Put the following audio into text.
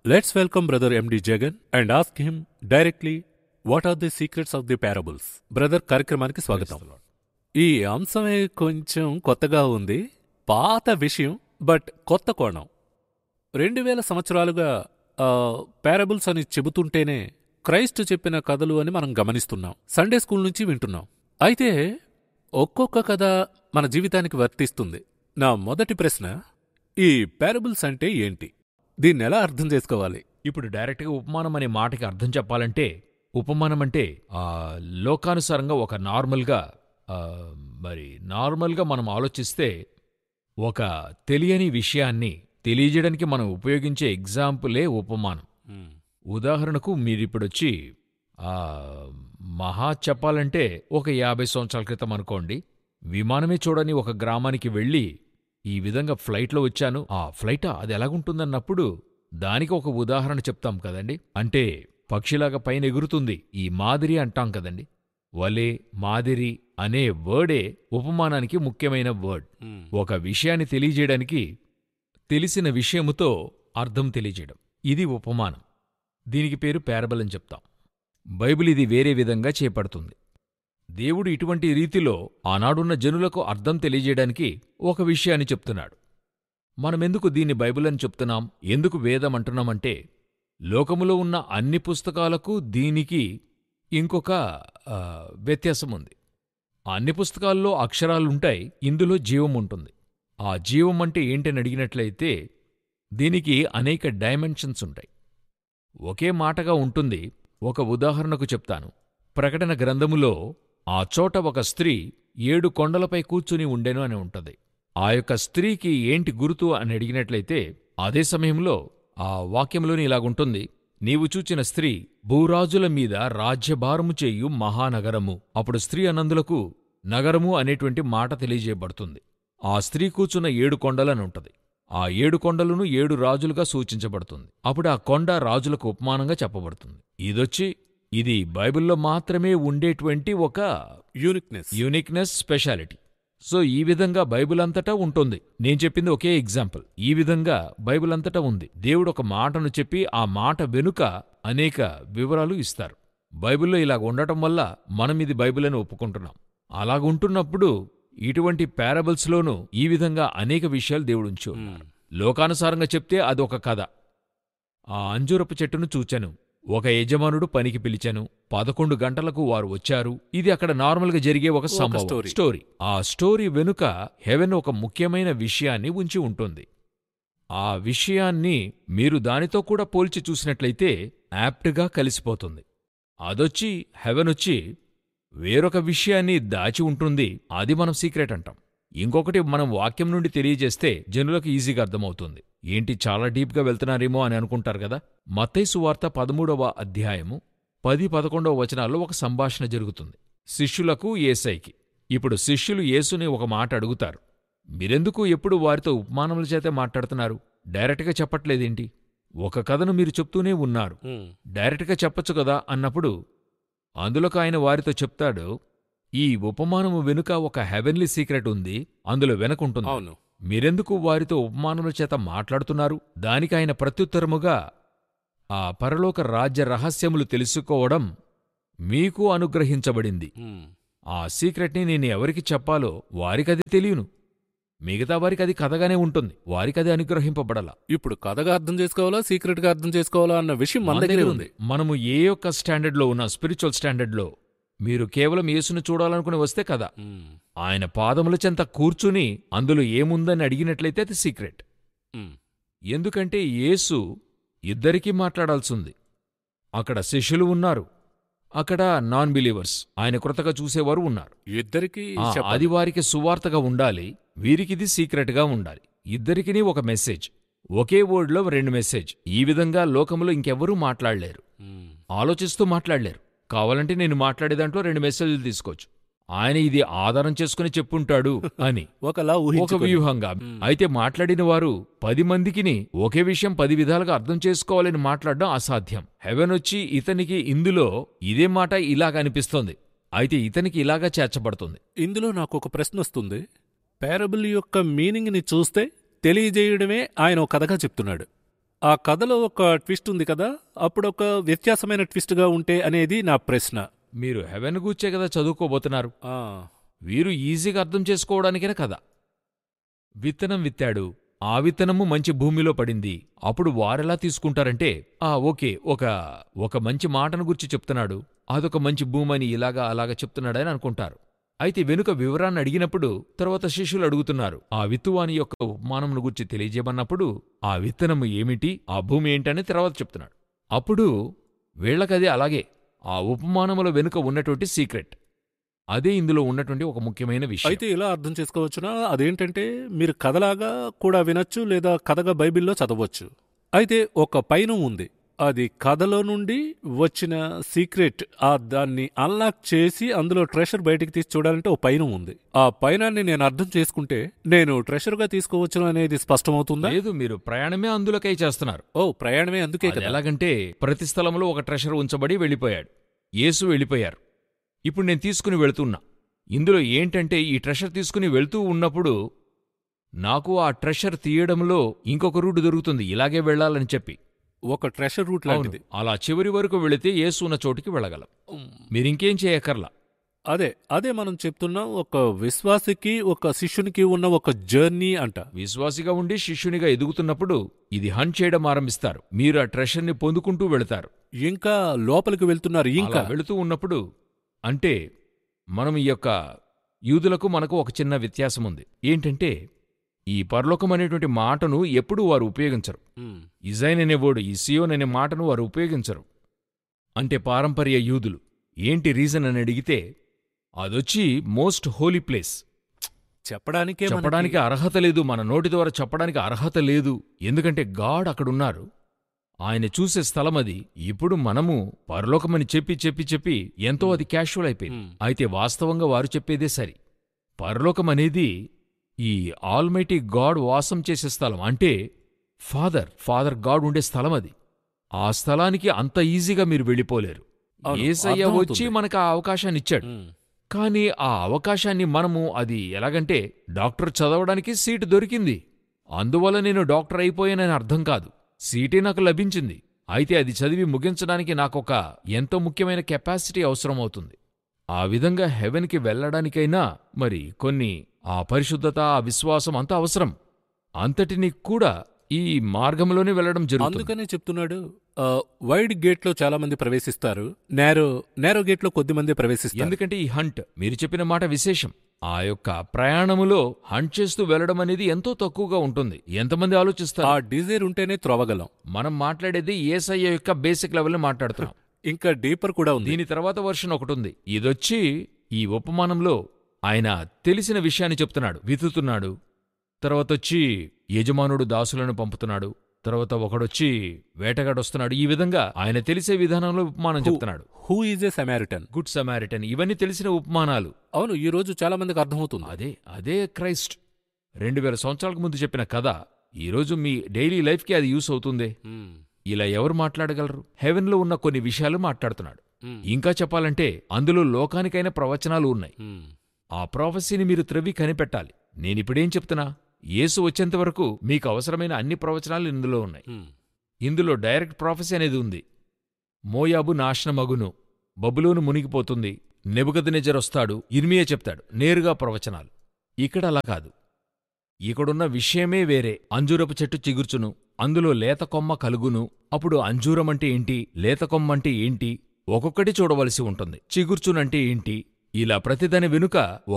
Let's welcome Brother MD Jagan and ask him directly what are the secrets of the parables. Brother కార్యక్రమానికి స్వాగతం ఈ అంశమే కొంచెం కొత్తగా ఉంది పాత విషయం బట్ కొత్త కోణం రెండు వేల సంవత్సరాలుగా పారబుల్స్ అని చెబుతుంటేనే క్రైస్ట్ చెప్పిన కథలు అని మనం గమనిస్తున్నాం సండే స్కూల్ నుంచి వింటున్నాం అయితే ఒక్కొక్క కథ మన జీవితానికి వర్తిస్తుంది నా మొదటి ప్రశ్న ఈ పారబుల్స్ అంటే ఏంటి దీన్ని ఎలా అర్థం చేసుకోవాలి ఇప్పుడు డైరెక్ట్గా ఉపమానం అనే మాటకి అర్థం చెప్పాలంటే ఉపమానం అంటే ఆ, లోకానుసారంగా ఒక నార్మల్గా ఆ, మరి నార్మల్గా మనం ఆలోచిస్తే ఒక తెలియని విషయాన్ని తెలియజేయడానికి మనం ఉపయోగించే ఎగ్జాంపులే ఉపమానం ఉదాహరణకు మీరిప్పుడొచ్చి ఆ, మహా చెప్పాలంటే ఒక యాభై సంవత్సరాల క్రితం అనుకోండి విమానమే చూడని ఒక గ్రామానికి వెళ్ళి ఈ విధంగా ఫ్లైట్లో వచ్చాను ఆ ఫ్లైటా అది ఎలాగుంటుందన్నప్పుడు దానికి ఒక ఉదాహరణ చెప్తాం కదండి అంటే పక్షిలాగా పైన ఎగురుతుంది ఈ మాదిరి అంటాం కదండి వలే మాదిరి అనే వర్డే ఉపమానానికి ముఖ్యమైన వర్డ్ ఒక విషయాన్ని తెలియజేయడానికి తెలిసిన విషయముతో అర్థం తెలియజేయడం ఇది ఉపమానం దీనికి పేరు పారబల్ అని చెప్తాం బైబిల్ ఇది వేరే విధంగా చేపడుతుంది దేవుడు ఇటువంటి రీతిలో ఆనాడున్న జనులకు అర్థం తెలియజేయడానికి ఒక విషయాన్ని చెప్తున్నాడు మనమెందుకు దీన్ని బైబిల్ అని చెప్తున్నాం ఎందుకు వేదం అంటున్నామంటే లోకములో ఉన్న అన్ని పుస్తకాలకు దీనికి ఇంకొక ఆ, వ్యత్యాసం ఉంది అన్ని పుస్తకాల్లో అక్షరాలుంటాయి ఇందులో జీవం ఉంటుంది ఆ జీవం అంటే ఏంటని అడిగినట్లయితే దీనికి అనేక డైమెన్షన్స్ ఉంటాయి ఒకే మాటగా ఉంటుంది ఒక ఉదాహరణకు చెప్తాను ప్రకటన గ్రంథములో ఆ చోట ఒక స్త్రీ ఏడు కొండలపై కూర్చుని ఉండెను అని ఉంటది ఆ యొక్క స్త్రీకి ఏంటి గుర్తు అని అడిగినట్లయితే అదే సమయంలో ఆ వాక్యంలోని ఇలాగుంటుంది నీవు చూచిన స్త్రీ భూరాజుల మీద రాజ్యభారము చేయు మహానగరము అప్పుడు స్త్రీ అనందులకు నగరము అనేటువంటి మాట తెలియజేయబడుతుంది ఆ స్త్రీ కూర్చున్న ఏడు కొండలని ఉంటది ఆ ఏడు కొండలను ఏడు రాజులుగా సూచించబడుతుంది అప్పుడు ఆ కొండ రాజులకు ఉపమానంగా చెప్పబడుతుంది ఇదొచ్చి ఇది బైబిల్లో మాత్రమే ఉండేటువంటి ఒక యూనిక్నెస్ యూనిక్నెస్ స్పెషాలిటీ సో ఈ విధంగా బైబిల్ అంతటా ఉంటుంది నేను చెప్పింది ఒకే ఎగ్జాంపుల్ ఈ విధంగా బైబిల్ అంతటా ఉంది దేవుడు ఒక మాటను చెప్పి ఆ మాట వెనుక అనేక వివరాలు ఇస్తారు బైబిల్లో ఇలాగ ఉండటం వల్ల మనం ఇది బైబిల్ అని ఒప్పుకుంటున్నాం అలాగుంటున్నప్పుడు ఇటువంటి పారబుల్స్లోనూ ఈ విధంగా అనేక విషయాలు దేవుడు ఉంచి ఉన్నారు లోకానుసారంగా చెప్తే అదొక కథ ఆ అంజూరపు చెట్టును చూచాను ఒక యజమానుడు పనికి పిలిచాను పదకొండు గంటలకు వారు వచ్చారు ఇది అక్కడ నార్మల్గా జరిగే ఒక సంభవం story. స్టోరీ ఆ స్టోరీ వెనుక హెవెన్ ఒక ముఖ్యమైన విషయాన్ని ఉంచి ఉంటుంది ఆ విషయాన్ని మీరు దానితో కూడా పోల్చి చూసినట్లయితే యాప్ట్గా కలిసిపోతుంది అదొచ్చి హెవెన్ వచ్చి వేరొక విషయాన్ని దాచి ఉంటుంది అది మనం సీక్రెట్ అంటాం ఇంకొకటి మనం వాక్యం నుండి తెలియజేస్తే జనులకు ఈజీగా అర్థమవుతుంది ఏంటి చాలా డీప్గా వెళ్తున్నారేమో అని అనుకుంటారు కదా మత్తయి వార్త పదమూడవ అధ్యాయము పది పదకొండవ వచనాల్లో ఒక సంభాషణ జరుగుతుంది శిష్యులకు ఏసైకి ఇప్పుడు శిష్యులు యేసుని ఒక మాట అడుగుతారు మీరెందుకు ఎప్పుడు వారితో ఉపమానముల చేతే మాట్లాడుతున్నారు డైరెక్ట్గా చెప్పట్లేదేంటి ఒక కథను మీరు చెప్తూనే ఉన్నారు డైరెక్ట్గా చెప్పొచ్చు కదా అన్నప్పుడు అందులోకి ఆయన వారితో చెప్తాడు ఈ ఉపమానము వెనుక ఒక హెవెన్లీ సీక్రెట్ ఉంది అందులో వెనకుంటుంది అవును మీరెందుకు వారితో ఉపమానముల చేత మాట్లాడుతున్నారు దానికి ఆయన ప్రత్యుత్తరముగా ఆ పరలోక రాజ్య రహస్యములు తెలుసుకోవడం మీకు అనుగ్రహించబడింది మ్మ్. ఆ సీక్రెట్ని నేను ఎవరికి చెప్పాలో వారికది తెలియను మిగతా వారికి అది కథగానే ఉంటుంది వారికది అనుగ్రహింపబడలా ఇప్పుడు కథగా అర్థం చేసుకోవాలా సీక్రెట్ గా అర్థం చేసుకోవాలా అన్న విషయం మన దగ్గరే ఉంది మనము ఏ యొక్క స్టాండర్డ్లో ఉన్న స్పిరిచువల్ స్టాండర్డ్లో మీరు కేవలం యేసును చూడాలనుకుని వస్తే కదా మ్మ్. ఆయన పాదముల చెంత కూర్చుని అందులో ఏముందని అడిగినట్లయితే అది సీక్రెట్ మ్మ్. ఎందుకంటే యేసు ఇద్దరికీ మాట్లాడాల్సింది అక్కడ శిష్యులు ఉన్నారు అక్కడ నాన్ బిలీవర్స్ ఆయన కృతగా చూసేవారు ఉన్నారు ఇద్దరికి ఆ, చెప్పాలి. అది వారికి సువార్తగా ఉండాలి వీరికిది సీక్రెట్గా ఉండాలి ఇద్దరికిని ఒక మెసేజ్ ఒకే వర్డ్లో రెండు మెసేజ్ ఈ విధంగా లోకములో ఇంకెవ్వరూ మాట్లాడలేరు మ్మ్. ఆలోచిస్తూ మాట్లాడలేరు కావాలంటే నేను మాట్లాడే దాంట్లో రెండు మెసేజ్లు తీసుకోవచ్చు ఆయన ఇది ఆధారం చేసుకుని చెప్పుంటాడు అని ఒకలా ఒక ఊహించుకొని. వ్యూహంగా అయితే మాట్లాడిన వారు పది మందికిని ఒకే విషయం పది విధాలుగా అర్థం చేసుకోవాలని మాట్లాడడం అసాధ్యం హెవెన్ వచ్చి ఇతనికి ఇందులో ఇదే మాట ఇలాగ అనిపిస్తోంది అయితే ఇతనికి ఇలాగా చేర్చబడుతుంది ఇందులో నాకు ఒక ప్రశ్న వస్తుంది పారబుల్ యొక్క మీనింగ్ని చూస్తే తెలియజేయడమే ఆయన ఒక కథగా చెప్తున్నాడు ఆ కథలో ఒక ట్విస్ట్ ఉంది కదా అప్పుడు ఒక వ్యత్యాసమైన ట్విస్ట్గా ఉంటే అనేది నా ప్రశ్న మీరు హెవెన్ గూర్చే కదా చదువుకోబోతున్నారు ఆ, వీరు ఈజీగా అర్థం చేసుకోవడానికే కదా విత్తనం విత్తాడు ఆ విత్తనము మంచి భూమిలో పడింది అప్పుడు వారెలా తీసుకుంటారంటే ఆ ఓకే ఒక ఒక మంచి మాటను గురించి చెప్తున్నాడు అదొక మంచి భూమి అని ఇలాగా అలాగా చెప్తున్నాడని అనుకుంటారు అయితే వెనుక వివరాన్ని అడిగినప్పుడు తర్వాత శిష్యులు అడుగుతున్నారు ఆ విత్తువాని యొక్క ఉపమానమును గురించి తెలియజేయమన్నప్పుడు ఆ విత్తనము ఏమిటి ఆ భూమి ఏంటని తర్వాత చెప్తున్నాడు అప్పుడు వీళ్ళకది అలాగే ఆ ఉపమానముల వెనుక ఉన్నటువంటి సీక్రెట్ అదే ఇందులో ఉన్నటువంటి ఒక ముఖ్యమైన విషయం అయితే ఇలా అర్థం చేసుకోవచ్చునా అదేంటంటే మీరు కథలాగా కూడా వినొచ్చు లేదా కథగా బైబిల్లో చదవచ్చు అయితే ఒక పైన ఉంది అది కథలో నుండి వచ్చిన సీక్రెట్ ఆ దాన్ని అన్లాక్ చేసి అందులో ట్రెషర్ బయటికి తీసి చూడాలంటే ఓ పైన ఉంది ఆ పైనాన్ని నేను అర్థం చేసుకుంటే నేను ట్రెషర్గా తీసుకోవచ్చును అనేది స్పష్టమవుతుందా లేదు మీరు ప్రయాణమే అందులోకై చేస్తున్నారు ఓ ప్రయాణమే అందుకే అది కదా ఎలాగంటే ప్రతి స్థలంలో ఒక ట్రెషర్ ఉంచబడి వెళ్ళిపోయాడు యేసు వెళ్ళిపోయారు ఇప్పుడు నేను తీసుకుని వెళుతున్నా ఇందులో ఏంటంటే ఈ ట్రెషర్ తీసుకుని వెళ్తూ ఉన్నప్పుడు నాకు ఆ ట్రెషర్ తీయడంలో ఇంకొక రూట్ దొరుకుతుంది ఇలాగే వెళ్ళాలని చెప్పి ఒక ట్రెషర్ రూట్ అవును, లాంటిది అలా చివరి వరకు వెళితే యేసు ఉన్న చోటికి వెళ్ళగలం ఉమ్, మీరింకేం చేయక్కర్లా అదే అదే మనం చెప్తున్నాం ఒక విశ్వాసికి ఒక శిష్యునికి ఉన్న ఒక జర్నీ అంట విశ్వాసిగా ఉండి శిష్యునిగా ఎదుగుతున్నప్పుడు ఇది హంట్ చేయడం ఆరంభిస్తారు మీరు ఆ ట్రెషర్ని పొందుకుంటూ వెళతారు ఇంకా లోపలికి వెళ్తున్నారు ఇంకా అలా వెళుతూ ఉన్నప్పుడు అంటే మనం ఈ యొక్క యూదులకు మనకు ఒక చిన్న వ్యత్యాసం ఉంది ఏంటంటే ఈ పరలోకం అనేటువంటి మాటను ఎప్పుడూ వారు ఉపయోగించరు ఉమ్, ఇజైన్ అనే వర్డ్ ఈ సియోన్ అనే మాటను వారు ఉపయోగించరు అంటే పారంపర్య యూదులు ఏంటి రీజన్ అని అడిగితే అదొచ్చి మోస్ట్ హోలీ ప్లేస్ చెప్పడానికే మనకి- చెప్పడానికి అర్హత లేదు మన నోటి ద్వారా చెప్పడానికి అర్హత లేదు ఎందుకంటే గాడ్ అక్కడున్నారు ఆయన చూసే స్థలం అది ఇప్పుడు మనము పరలోకమని చెప్పి చెప్పి చెప్పి ఎంతో అది క్యాషువల్ అయిపోయింది ఉమ్, అయితే వాస్తవంగా వారు చెప్పేదే సరి పరలోకం అనేది ఈ ఆల్మైటీ గాడ్ వాసం చేసే స్థలం అంటే ఫాదర్ ఫాదర్ గాడ్ ఉండే స్థలం అది ఆ స్థలానికి అంత ఈజీగా మీరు వెళ్ళిపోలేరు అవును, ఏసయ్య అర్థమవుతుంది. వచ్చి మనకు ఆ అవకాశాన్ని ఇచ్చాడు ఉమ్, కానీ ఆ అవకాశాన్ని మనము అది ఎలాగంటే డాక్టర్ చదవడానికి సీటు దొరికింది అందువల్ల నేను డాక్టర్ అయిపోయానని అర్థం కాదు సీటే నాకు లభించింది అయితే అది చదివి ముగించడానికి నాకొక ఎంతో ముఖ్యమైన కెపాసిటీ అవసరమవుతుంది ఆ విధంగా హెవెన్కి వెళ్ళడానికైనా మరి కొన్ని ఆ పరిశుద్ధత ఆ విశ్వాసం అంత అవసరం అంతటిని కూడా ఈ మార్గంలోనే వెళ్ళడం జరుగుతుంది అందుకనే చెప్తున్నాడు ఆ, వైడ్ గేట్ లో చాలా మంది ప్రవేశిస్తారు నేరో నేరో గేట్ లో కొద్ది మంది ప్రవేశిస్తారు ఎందుకంటే ఈ హంట్ మీరు చెప్పిన మాట విశేషం ఆ యొక్క ప్రయాణములో హంట్ చేస్తూ వెళ్ళడం అనేది ఎంతో తక్కువగా ఉంటుంది ఎంతమంది ఆ ఆలోచిస్తారు డిజైర్ ఉంటేనే త్రొవగలం మనం మాట్లాడేది ఏసయ్య యొక్క బేసిక్ లెవెల్ మాట్లాడుతున్నాం ఇంకా డీపర్ కూడా ఉంది దీని తర్వాత వర్షన్ ఒకటి ఉంది ఇదొచ్చి ఈ ఉపమానంలో ఆయన తెలిసిన విషయాన్ని చెప్తున్నాడు వితుతున్నాడు తర్వాత వచ్చి యజమానుడు దాసులను పంపుతున్నాడు తర్వాత ఒకడొచ్చి వేటగాడొస్తున్నాడు ఈ విధంగా ఆయన తెలిసే విధానంలో ఉపమానం చెప్తున్నాడు who is a Samaritan good Samaritan ఇవన్నీ తెలిసిన ఉపమానాలు అవును ఈ రోజు చాలా మందికి అర్థమవుతుంది అదే అదే క్రైస్ట్ రెండు వేల సంవత్సరాలకు ముందు చెప్పిన కథ ఈరోజు మీ డైలీ లైఫ్కి అది యూస్ అవుతుందే ఉమ్, ఇలా ఎవరు మాట్లాడగలరు హెవెన్లో ఉన్న కొన్ని విషయాలు మాట్లాడుతున్నాడు ఉమ్, ఇంకా చెప్పాలంటే అందులో లోకానికైన ప్రవచనాలు ఉన్నాయి ఉమ్, ఆ ప్రాఫెసీని మీరు త్రవ్వి కనిపెట్టాలి నేనిప్పుడేం చెప్తున్నా యేసు వచ్చేంతవరకు మీకు అవసరమైన అన్ని ప్రవచనాలు ఇందులో ఉన్నాయి ఉమ్, ఇందులో డైరెక్ట్ ప్రాఫెసీ అనేది ఉంది మోయాబు నాశనమగును బబులోను మునిగిపోతుంది నెబుగదనెజరొస్తాడు ఇర్మియా చెప్తాడు నేరుగా ప్రవచనాలు ఇక్కడ అలా కాదు ఇక్కడున్న విషయమే వేరే అంజూరపు చెట్టు చిగుర్చును అందులో లేత కొమ్మ కలుగును అప్పుడు అంజూరమంటే ఏంటి లేత కొమ్మ అంటే ఏంటి ఒక్కొక్కటి చూడవలసి ఉంటుంది చిగుర్చునంటే ఏంటి ఇలా ప్రతిదాని వెనుక